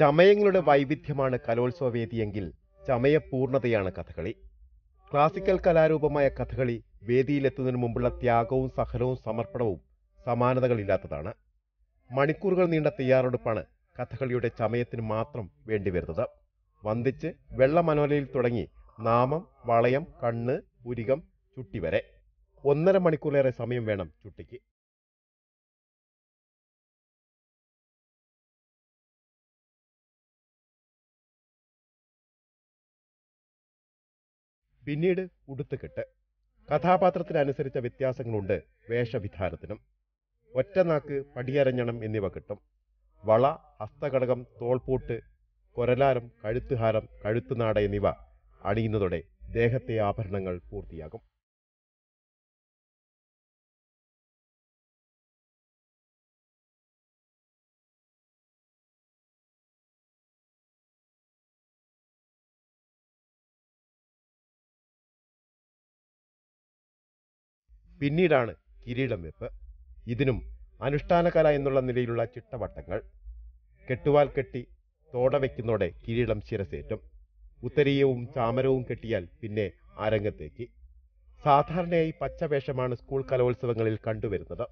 ചമയങ്ങളുടെ വൈവിധ്യമാണ് കലോത്സവ വേദിയെങ്കിൽ ചമയപൂർണതയാണ് കഥകളി ക്ലാസിക്കൽ കലാരൂപമായ കഥകളി വേദിയിലെത്തുന്നതിന് മുമ്പുള്ള ത്യാഗവും സഹനവും സമർപ്പണവും സമാനതകളില്ലാത്തതാണ് മണിക്കൂറുകൾ നീണ്ട തയ്യാറെടുപ്പാണ് കഥകളിയുടെ ചമയത്തിന് മാത്രം വേണ്ടിവരുന്നത് വന്ദിച്ച് വെള്ളമനോലയിൽ തുടങ്ങി നാമം വളയം കണ്ണ് പുരികം ചുട്ടി വരെ ഒന്നര മണിക്കൂറിലേറെ സമയം വേണം ചുട്ടിക്ക് പിന്നീട് ഉടുത്തുകെട്ട് കഥാപാത്രത്തിനനുസരിച്ച വ്യത്യാസങ്ങളുണ്ട് വേഷവിധാനത്തിനും ഒറ്റനാക്ക് പടിയരഞ്ഞണം എന്നിവ കിട്ടും വള ഹസ്തഘടകം തോൾപൂട്ട് കൊരലാരം കഴുത്തുഹാരം കഴുത്തുനാട എന്നിവ അണിയുന്നതോടെ ദേഹത്തെ ആഭരണങ്ങൾ പൂർത്തിയാകും പിന്നീടാണ് കിരീടം വെപ്പ് ഇതിനും അനുഷ്ഠാനകല എന്നുള്ള നിലയിലുള്ള ചിട്ടവട്ടങ്ങൾ കെട്ടുവാൽ കെട്ടി തോട വയ്ക്കുന്നതോടെ കിരീടം ശിരസേറ്റും ഉത്തരീയവും ചാമരവും കെട്ടിയാൽ പിന്നെ അരങ്ങത്തേക്ക് സാധാരണയായി പച്ചവേഷമാണ് സ്കൂൾ കലോത്സവങ്ങളിൽ കണ്ടുവരുന്നത്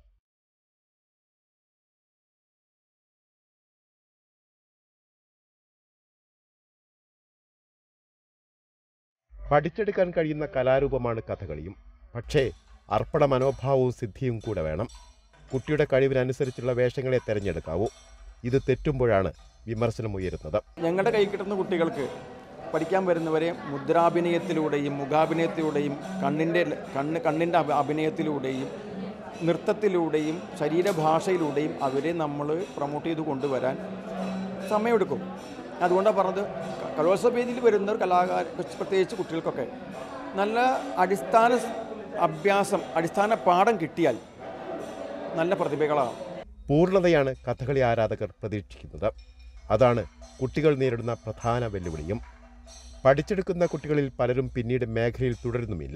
പഠിച്ചെടുക്കാൻ കഴിയുന്ന കലാരൂപമാണ് കഥകളിയും പക്ഷേ അർപ്പണ മനോഭാവവും സിദ്ധിയും കൂടെ വേണം കുട്ടിയുടെ കഴിവിനനുസരിച്ചുള്ള വേഷങ്ങളെ തിരഞ്ഞെടുക്കാവൂ ഇത് തെറ്റുമ്പോഴാണ് വിമർശനം ഉയരുന്നത് ഞങ്ങളുടെ കൈ കിട്ടുന്ന കുട്ടികൾക്ക് പഠിക്കാൻ വരുന്നവരെ മുദ്രാഭിനയത്തിലൂടെയും മുഖാഭിനയത്തിലൂടെയും കണ്ണിൻ്റെ കണ്ണ് കണ്ണിൻ്റെ അഭ- അഭിനയത്തിലൂടെയും നൃത്തത്തിലൂടെയും ശരീരഭാഷയിലൂടെയും അവരെ നമ്മൾ പ്രൊമോട്ട് ചെയ്ത് കൊണ്ടുവരാൻ സമയമെടുക്കും അതുകൊണ്ടാണ് പറഞ്ഞത് ക- കലോത്സവ വേദിയിൽ വരുന്ന കലാകാര പ്രത്യേകിച്ച് കുട്ടികൾക്കൊക്കെ നല്ല അടിസ്ഥാന സ് അഭ്യാസം അടിസ്ഥാന പാഠം കിട്ടിയാൽ നല്ല പ്രതിഭകളാകും പൂർണ്ണതയാണ് കഥകളി ആരാധകർ പ്രതീക്ഷിക്കുന്നത് അതാണ് കുട്ടികൾ നേരിടുന്ന പ്രധാന വെല്ലുവിളിയും പഠിച്ചെടുക്കുന്ന കുട്ടികളിൽ പലരും പിന്നീട് മേഖലയിൽ തുടരുന്നുമില്ല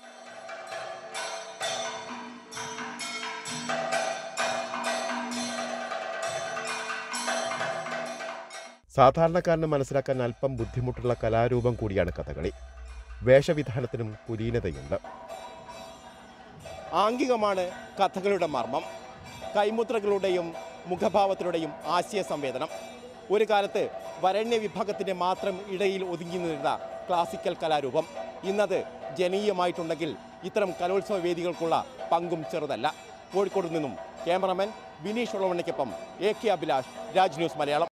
സാധാരണക്കാരന് മനസ്സിലാക്കാൻ അല്പം ബുദ്ധിമുട്ടുള്ള കലാരൂപം കൂടിയാണ് കഥകളി വേഷവിധാനത്തിനും കുലീനതയുണ്ട് ആംഗികമാണ് കഥകളുടെ മർമ്മം കൈമുദ്രകളുടെയും മുഖഭാവത്തിലൂടെയും ആശയ സംവേദനം ഒരു കാലത്ത് വരണ്യ വിഭാഗത്തിൻ്റെ മാത്രം ഇടയിൽ ഒതുങ്ങി നിന്നിരുന്ന ക്ലാസിക്കൽ കലാരൂപം ഇന്നത് ജനീയമായിട്ടുണ്ടെങ്കിൽ ഇത്തരം കലോത്സവ വേദികൾക്കുള്ള പങ്കും ചെറുതല്ല കോഴിക്കോട് നിന്നും ക്യാമറമാൻ ബിനീഷ് ഉളവണ്ണയ്ക്കൊപ്പം A K Abhilash Raj news Malayalam